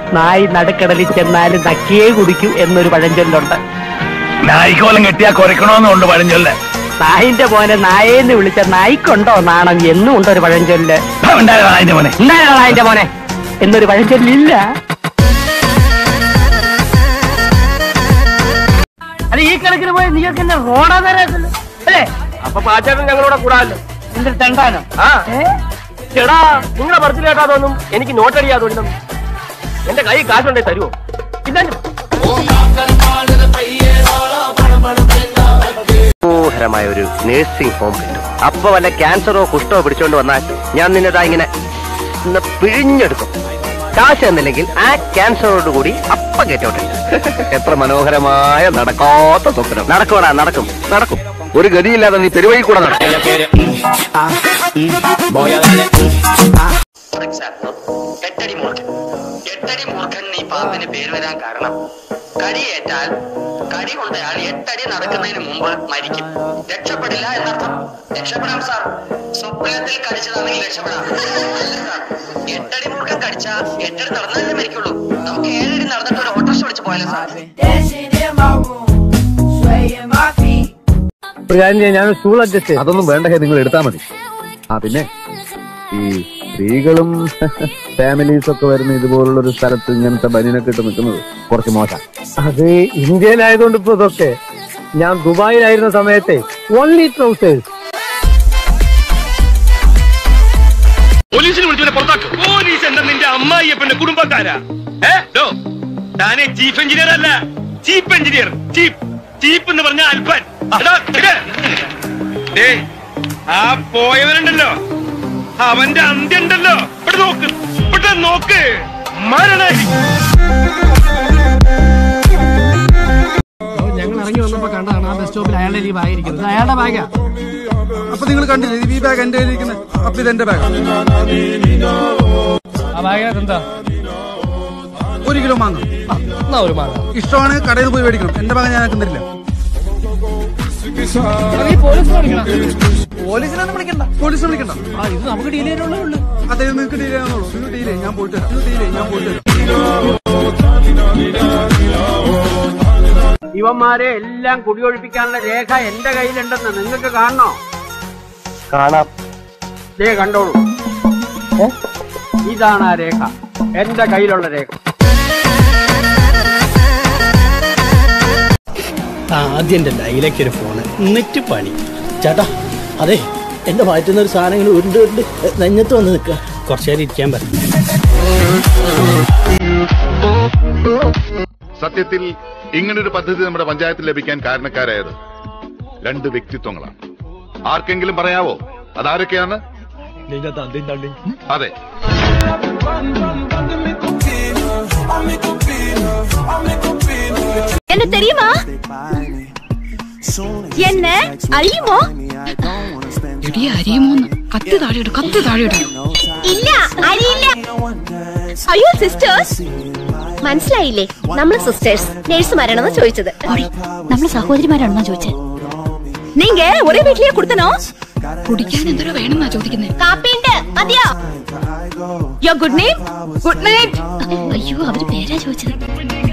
നായി നടുക്കടലിൽ ചെന്നാലും നക്കിയേ കുടിക്കൂ എന്നൊരു പഴഞ്ചൊല്ലുണ്ട് നായിക്കോലം കെട്ടിയാ കുറയ്ക്കണോന്നുണ്ട് പഴഞ്ചൊല്ല് നായിന്റെ മോനെ നായേന്ന് വിളിച്ച നായിക്കുണ്ടോ നാണം എന്നും ഉണ്ടൊരു പഴഞ്ചൊല്ല് ഉണ്ടായിരുന്നു നായിന്റെ മോനെ ഉണ്ടായിരുന്നോ നായിന്റെ മോനെ എന്നൊരു പഴഞ്ചൊല്ലില്ല അത് ഈ കണക്കിന് പോയി നിങ്ങൾക്ക് എന്നെ റോഡാ തരാത്തല്ലോ അല്ലേ അപ്പൊ പാചകം ഞങ്ങളോട് കൂടാല്ലോ എന്തൊരു തെണ്ടാനോ ആ ചേടാ നിങ്ങളെ പറച്ചിൽ കേട്ടാതൊന്നും എനിക്ക് നോട്ടടിയാ തോന്നും എന്റെ കൈ കാശുണ്ടേ തരുമോ ഇല്ല മനോഹരമായ ഒരു നേഴ്സിംഗ് ഹോം കിട്ടും അപ്പൊ വല്ല ക്യാൻസറോ കുഷ്ടോ പിടിച്ചോണ്ട് വന്നാൽ ഞാൻ നിന്നതാ ഇങ്ങനെ ഒന്ന് പിഴിഞ്ഞെടുക്കും കാശ് എന്നില്ലെങ്കിൽ ആ ക്യാൻസറോട് കൂടി അപ്പ കേട്ടോട്ടെ എത്ര മനോഹരമായ നടക്കാത്ത സ്വപ്നം നടക്കൂടാ നടക്കും നടക്കും ഒരു ഗതിയില്ലാതെ നീ പെരുവഴി കൂടെ നടക്കും എട്ടടി മൂർഖൻ എട്ടടി മൂർഖൻ ഈ പാമ്പിന് പേര് വരാൻ കാരണം കടിയേറ്റാൽ കടി കൊണ്ടയാൾ എട്ടടി നടക്കുന്നതിന് മുമ്പ് മരിക്കും രക്ഷപ്പെടില്ല എന്നർത്ഥം രക്ഷപ്പെടാം സാർ സ്വപ്നത്തിൽ കടിച്ചതാണെങ്കിൽ രക്ഷപ്പെടാം അല്ല സാർ എട്ടടി മൂർഖൻ കടിച്ച എട്ടടി നടന്നാലേ മരിക്കുള്ളൂ നമുക്ക് ഏഴടി നടന്നിട്ട് ഒരു ഓട്ടോറിക്ഷ വിളിച്ച് പോയാലോ സാർ ഞാൻ സ്റ്റൂൾ അഡ്ജസ്റ്റ് അതൊന്നും വേണ്ട ഹേ, നിങ്ങൾ എടുത്താൽ മതി ആ പിന്നെ ഈ സ്ത്രീകളും ഫാമിലീസ് ഒക്കെ വരുന്ന ഇതുപോലുള്ള ഒരു സ്ഥലത്ത് ഇങ്ങനത്തെ ബനിനൊക്കെ ഇട്ട് നിൽക്കുന്നത് കുറച്ച് മോശം അത് ഇന്ത്യയിലായതുകൊണ്ട് ഇപ്പൊ ഇതൊക്കെ ഞാൻ ദുബായിലായിരുന്ന സമയത്തെ ഓൺലി ട്രൗസേഴ്സ് പോലീസിനെ വിളിച്ചു പുറത്താക്കും പോലീസ് എന്താ നിന്റെ അമ്മായിയപ്പന്റെ കുടുംബക്കാരാ ഏ ഡോ താനെ ചീഫ് എഞ്ചിനീയർ അല്ല ചീഫ് എഞ്ചിനീയർ ചീഫ് ചീഫ് എന്ന് പറഞ്ഞ അൽപ്പൻ എടാ, ഇത്. ദേ, ആ പോയവനുണ്ടല്ലോ അവന്റെ അന്ത്യം ഉണ്ടല്ലോ ഇവിടെ നോക്ക് ഇവിടെ നോക്ക് മരണായിരിക്കും ഞങ്ങൾ ഇറങ്ങി വന്നപ്പോ കണ്ടതാണ് ആ ബസ് സ്റ്റോപ്പിൽ അയാളുടെ ലീവ് ആയിരിക്കുന്നത് അയാളുടെ ബാഗാ അപ്പൊ നിങ്ങൾ കണ്ടില്ലേ ഈ ബാഗ് എന്റെ ഇരിക്കുന്നത് അപ്പൊ ഇത് എന്റെ ബാഗ് ആ ബാഗിനകത്ത് എന്താ ഒരു കിലോ മാങ്ങ എന്നാ ഒരു മാങ്ങ ഇഷ്ടമാണ് കടയിൽ പോയി മേടിക്കണം എന്റെ ബാഗ് ഞാൻ തരില്ല അത് ഈ പോലീസിനെ വിളിക്കണം പോലീസിനൊന്നും വിളിക്കണ്ട പോലീസിനെ വിളിക്കണ്ട ആ ഇത് നമുക്ക് ഡീൽ ചെയ്യാനുള്ളേ ഉള്ളൂ അതെ നിങ്ങൾക്ക് ഡീൽ ചെയ്യാന്നുള്ളൂ നിങ്ങൾ ഡീൽ ചെയ്യും ഞാൻ പോയിട്ട് വരാം. നിങ്ങൾ ഡീൽ ചെയ്യും ഞാൻ പോയിട്ട് വരാം. ഇവന്മാരെ എല്ലാം കുടിയൊഴിപ്പിക്കാനുള്ള രേഖ എന്റെ കയ്യിലുണ്ടെന്ന് നിങ്ങൾക്ക് കാണണോ കാണാം ദേ കണ്ടോളൂ ഏ? ഇതാണ് ആ രേഖ എന്റെ കയ്യിലുള്ള രേഖ ആദ്യം എൻ്റെ ലൈലേക്ക് ഒരു ഫോണ് എന്നിട്ട് പണി ചേട്ടാ അതെ എൻ്റെ വയറ്റുന്ന ഒരു സാധനങ്ങൾ ഉരുണ്ട് ഉരുണ്ട് നെഞ്ഞത്ത് വന്ന് നിൽക്കുക കുറച്ചു നേരം ഇരിക്കാൻ പറ്റും സത്യത്തിൽ ഇങ്ങനൊരു പദ്ധതി നമ്മുടെ പഞ്ചായത്തിൽ ലഭിക്കാൻ കാരണക്കാരായത് രണ്ട് വ്യക്തിത്വങ്ങളാണ് ആർക്കെങ്കിലും പറയാവോ അതാരൊക്കെയാണ് അതെ என்ன தெரியுமா என்ன അറിയുമോ എടി അരിയുമോന്ന് കത്തി താഴെയിടും കത്തി താഴെയിടും ഇല്ല അറിയില്ല അയ്യോ സിസ്റ്റേഴ്സ് മനസ്സിലായില്ലേ നമ്മള് സിസ്റ്റേഴ്സ് നേഴ്സുമാരാണെന്ന് ചോദിച്ചത് നമ്മള് സഹോദരിമാരാണെന്നാ ചോദിച്ചത് നീങ്ക ഒരേ വീട്ടിലേ കൊടുത്തനോ കുടിക്കാൻ എന്തോരോ വേണമെന്നാ ചോദിക്കുന്നത് കാപ്പിയുണ്ട് മതിയോ യോ ഗുഡ് നൈറ്റ് ഗുഡ് നൈറ്റ് അയ്യോ അവര് പേരാ ചോദിച്ചത്